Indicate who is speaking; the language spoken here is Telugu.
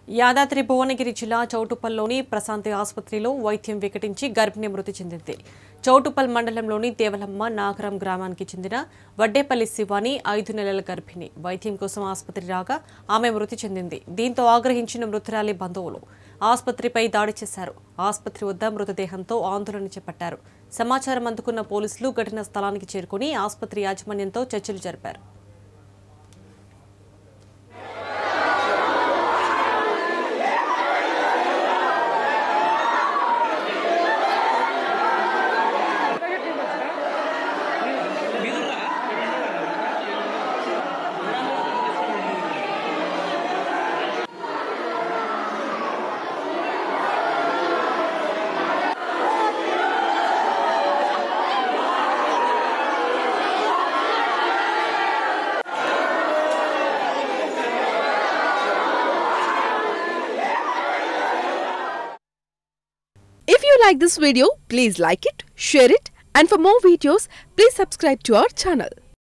Speaker 1: యాదాద్రి భువనగిరి జిల్లా చౌటుప్పల్లోని ప్రశాంతి ఆసుపత్రిలో వైద్యం వికటించి గర్భిణి మృతి చెందింది చౌటుప్పల్ మండలంలోని దేవలమ్మ నాగరం గ్రామానికి చెందిన వడ్డేపల్లి శివాని ఐదు నెలల గర్భిణి వైద్యం కోసం ఆసుపత్రి రాగా ఆమె మృతి చెందింది దీంతో ఆగ్రహించిన మృతురాలి బంధువులు ఆసుపత్రిపై దాడి చేశారు ఆసుపత్రి వద్ద మృతదేహంతో ఆందోళన చేపట్టారు సమాచారం అందుకున్న పోలీసులు ఘటనా స్థలానికి చేరుకుని ఆసుపత్రి యాజమాన్యంతో చర్చలు జరిపారు
Speaker 2: If you like this video, please like it, share it, and for more videos, please subscribe to our channel.